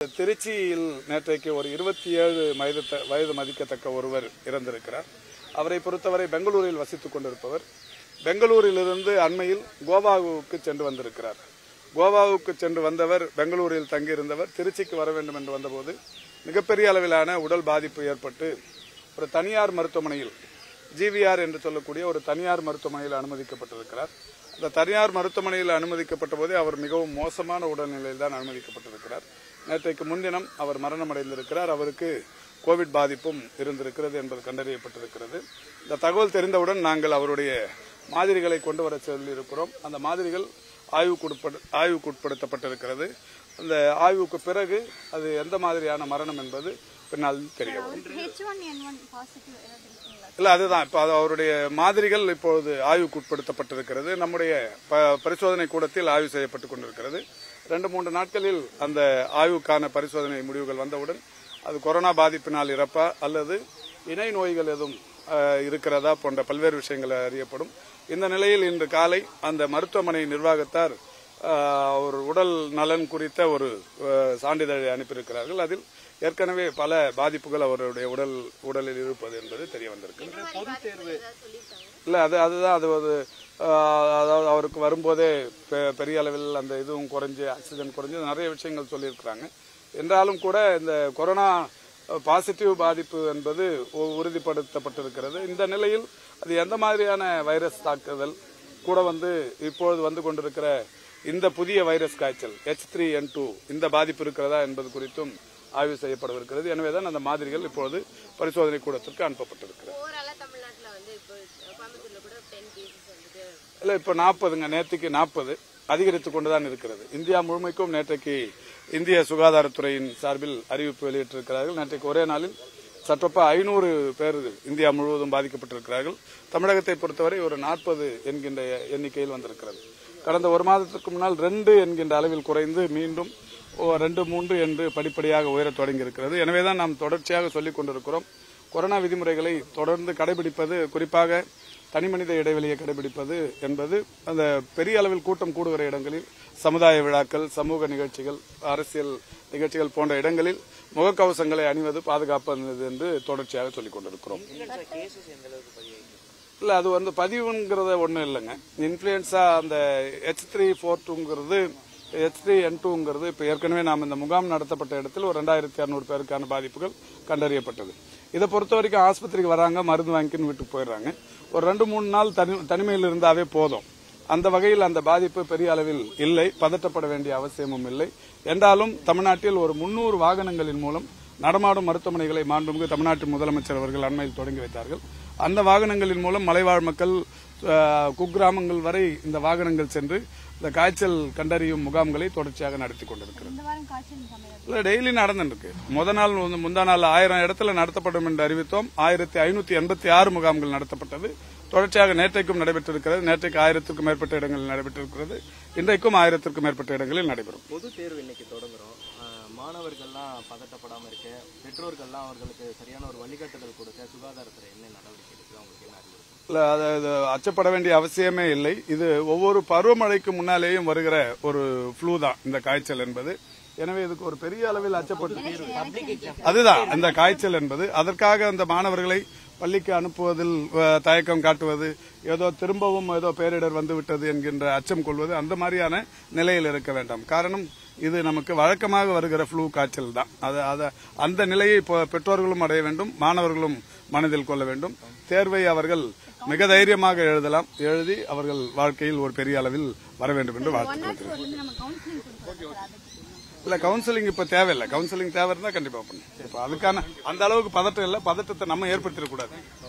திருச்சியில் நேற்றைக்கு ஒரு இருபத்தி ஏழு வயது த- வயது மதிக்கத்தக்க ஒருவர் இறந்திருக்கிறார் அவரை பொறுத்தவரை பெங்களூரில் வசித்துக் கொண்டிருப்பவர் பெங்களூரிலிருந்து அண்மையில் கோவாவுக்கு சென்று வந்திருக்கிறார் கோவாவுக்கு சென்று வந்தவர் பெங்களூரில் தங்கியிருந்தவர் திருச்சிக்கு வர வேண்டும் என்று வந்தபோது மிகப்பெரிய அளவிலான உடல் பாதிப்பு ஏற்பட்டு ஒரு தனியார் மருத்துவமனையில் ஜிவிஆர் என்று சொல்லக்கூடிய ஒரு தனியார் மருத்துவமனையில் அனுமதிக்கப்பட்டிருக்கிறார் அந்த தனியார் மருத்துவமனையில் அனுமதிக்கப்பட்ட போதே அவர் மிகவும் மோசமான உடல்நிலையில் தான் அனுமதிக்கப்பட்டிருக்கிறார் நேற்றைக்கு முன்தினம் அவர் மரணமடைந்திருக்கிறார் அவருக்கு கோவிட் பாதிப்பும் இருந்திருக்கிறது என்பது கண்டறியப்பட்டிருக்கிறது இந்த தகவல் தெரிந்தவுடன் நாங்கள் அவருடைய மாதிரிகளை கொண்டு வர சொல்லியிருக்கிறோம் அந்த மாதிரிகள் ஆய்வுக்குட்படு ஆய்வுக்குட்படுத்தப்பட்டிருக்கிறது அந்த ஆய்வுக்கு பிறகு அது எந்த மாதிரியான மரணம் என்பது பின்னால் தெரிய வரும் H one N one positive ஏதாவது இருக்குங்களா இல்ல அதுதான் இப்ப அது அவருடைய மாதிரிகள் இப்பொழுது ஆய்வுக்குட்படுத்தப்பட்டிருக்கிறது நம்முடைய ப- பரிசோதனை கூடத்தில் ஆய்வு செய்யப்பட்டுக் கொண்டிருக்கிறது ரெண்டு மூன்று நாட்களில் அந்த ஆய்வுக்கான பரிசோதனை முடிவுகள் வந்தவுடன் அது கொரோனா பாதிப்பினால் இறப்பா அல்லது இணை நோய்கள் எதுவும் அஹ், இருக்கிறதா போன்ற பல்வேறு விஷயங்கள் அறியப்படும் இந்த நிலையில் இன்று காலை அந்த மருத்துவமனை நிர்வாகத்தார் அஹ், ஒரு உடல் நலன் குறித்த ஒரு அஹ், சான்றிதழை அனுப்பியிருக்கிறார்கள் அதில் ஏற்கனவே பல பாதிப்புகள் அவருடைய உடல் உடலில் இருப்பது என்பது தெரிய வந்திருக்கு பொது தேர்வு இல்ல அது அதுதான் அது ஒரு ஆஹ், அதாவது அவருக்கு வரும்போதே பெ- பெரிய அளவில் அந்த இதுவும் குறைஞ்சு ஆக்சிஜன் குறைஞ்சு நிறைய விஷயங்கள் சொல்லியிருக்கிறாங்க என்றாலும் கூட இந்த கொரோனா பாசிட்டிவ் பாதிப்பு என்பது உ- உறுதிப்படுத்தப்பட்டிருக்கிறது இந்த நிலையில் அது எந்த மாதிரியான வைரஸ் தாக்குதல் கூட வந்து இப்பொழுது வந்து கொண்டிருக்கிற இந்த புதிய வைரஸ் காய்ச்சல் எச் த்ரீ என் டூ இந்த பாதிப்பு இருக்கிறதா என்பது குறித்தும் ஆய்வு செய்யப்படவிருக்கிறது எனவேதான் அந்த மாதிரிகள் இப்பொழுது பரிசோதனை கூடத்திற்கு அனுப்பப்பட்டிருக்கிறது ஓவராலா தமிழ்நாட்டுல வந்து இப்போ கோயம்புத்தூர்ல கூட டென் கேசஸ் வந்துட்டு இல்ல இப்ப நாற்பதுங்க நேற்றுக்கு நாற்பது அதிகரித்து கொண்டுதான் இருக்கிறது இந்தியா முழுமைக்கும் நேற்றைக்கு இந்திய சுகாதாரத்துறையின் சார்பில் அறிவிப்பு வெளியிட்டிருக்கிறார்கள் நேற்றைக்கு ஒரே நாளில் சற்றொப்ப ஐநூறு பேர் இந்தியா முழுவதும் பாதிக்கப்பட்டிருக்கிறார்கள் தமிழகத்தை பொறுத்தவரை ஒரு நாற்பது என்கின்ற எண்ணிக்கையில் வந்திருக்கிறது கடந்த ஒரு மாதத்திற்கு முன்னால் ரெண்டு என்கின்ற அளவில் குறைந்து மீண்டும் ஓ, ரெண்டு மூன்று என்று படிப்படியாக உயரத் தொடங்கி இருக்கிறது எனவேதான் நாம் தொடர்ச்சியாக சொல்லிக் கொண்டிருக்கிறோம் கொரோனா விதிமுறைகளை தொடர்ந்து கடைபிடிப்பது குறிப்பாக தனிமனித இடைவெளியை கடைபிடிப்பது என்பது அந்த பெரிய அளவில் கூட்டம் கூடுகிற இடங்களில் சமுதாய விழாக்கள் சமூக நிகழ்ச்சிகள் அரசியல் நிகழ்ச்சிகள் போன்ற இடங்களில் முகக்கவசங்களை அணிவது பாதுகாப்பானது என்று தொடர்ச்சியாக சொல்லிக் கொண்டிருக்கிறோம் இல்ல அது வந்து பதிவுங்கிறத ஒண்ணும் இல்லைங்க இன்ஃபுளுன்ஸா அந்த ஹெச் த்ரீ ஃபோர் டூங்கிறது ஹெச் த்ரீ என் டூங்கிறது இப்போ ஏற்கனவே நாம் இந்த முகாம் நடத்தப்பட்ட இடத்தில் ஒரு ரெண்டாயிரத்தி அறுநூறு பேருக்கான பாதிப்புகள் கண்டறியப்பட்டது இதை பொறுத்த வரைக்கும் ஆஸ்பத்திரிக்கு வராங்க மருந்து வாங்கிக்கின்னு வீட்டுக்கு போயிடுறாங்க ஒரு ரெண்டு மூணு நாள் தனி தனிமையில் இருந்தாவே போதும் அந்த வகையில் அந்த பாதிப்பு பெரிய அளவில் இல்லை பதட்டப்பட வேண்டிய அவசியமும் இல்லை என்றாலும் தமிழ்நாட்டில் ஒரு முன்னூறு வாகனங்களின் மூலம் நடமாடும் மருத்துவமனைகளை மாண்புமிகு தமிழ்நாட்டு முதலமைச்சர் அவர்கள் அண்மையில் தொடங்கி வைத்தார்கள் அந்த வாகனங்களின் மூலம் மலைவாழ் மக்கள் அஹ், குக்கிராமங்கள் வரை இந்த வாகனங்கள் சென்று இந்த காய்ச்சல் கண்டறியும் முகாம்களை தொடர்ச்சியாக நடத்தி கொண்டிருக்கிறது இந்த வாரம் காய்ச்சல் தமிழகம் இல்ல டெய்லி நடந்துருக்கு முத நாள் வந்து முந்தா நாள் ஆயிரம் இடத்துல நடத்தப்படும் என்று அறிவித்தோம் ஆயிரத்தி ஐநூத்தி எண்பத்தி ஆறு முகாம்கள் நடத்தப்பட்டது தொடர்ச்சியாக நேற்றைக்கும் நடைபெற்றிருக்கிறது நேற்றைக்கு ஆயிரத்திற்கும் மேற்பட்ட இடங்களில் நடைபெற்றிருக்கிறது இன்றைக்கும் ஆயிரத்திற்கும் மேற்பட்ட இடங்களில் நடைபெறும் பொது தேர்வு இன்னைக்கு தொடங்குறோம் அஹ், மாணவர்கள்லாம் பதட்டப்படாம இருக்க பெற்றோர்கள்லாம் அவர்களுக்கு சரியான ஒரு வழிகாட்டுதல் கொடுக்க சுகாதாரத்துறை என்ன நடவடிக்கை எடுக்குது அவங்களுக்கு என்ன அறிவுறுத்தல் இல்ல அது அது அச்சப்பட வேண்டிய அவசியமே இல்லை இது ஒவ்வொரு பருவமழைக்கு முன்னாலேயும் வருகிற ஒரு ஃப்ளூ தான் இந்த காய்ச்சல் என்பது எனவே இதுக்கு ஒரு பெரிய அளவில் அச்சப்பட்டு அதுதான் இந்த காய்ச்சல் என்பது அதற்காக அந்த மாணவர்களை பள்ளிக்கு அனுப்புவதில் அஹ், தயக்கம் காட்டுவது ஏதோ திரும்பவும் ஏதோ பேரிடர் வந்து விட்டது என்கின்ற அச்சம் கொள்வது அந்த மாதிரியான நிலையில் இருக்க வேண்டாம் காரணம் இது நமக்கு வழக்கமாக வருகிற ஃப்ளூ காய்ச்சல் தான் அது அத அந்த நிலையை இப்போ பெற்றோர்களும் அடைய வேண்டும் மாணவர்களும் மனதில் கொள்ள வேண்டும் தேர்வை அவர்கள் மிக தைரியமாக எழுதலாம் எழுதி அவர்கள் வாழ்க்கையில் ஒரு பெரிய அளவில் வர வேண்டும் என்று ஒன் வாழ்த்துக்கள் நாட் ஃபோர்ல இருந்து நம்ம கவுன்சிலிங் கொடுக்குறோம் சார் அதுக்கு இல்ல கவுன்சிலிங் இப்ப தேவையில்லை கவுன்சிலிங் தேவை இருந்தா கண்டிப்பா பண்ணும் இப்ப அதுக்கான அந்த அளவுக்கு பதட்டம் இல்ல பதட்டத்தை நம்ம ஏற்படுத்திடக்கூடாது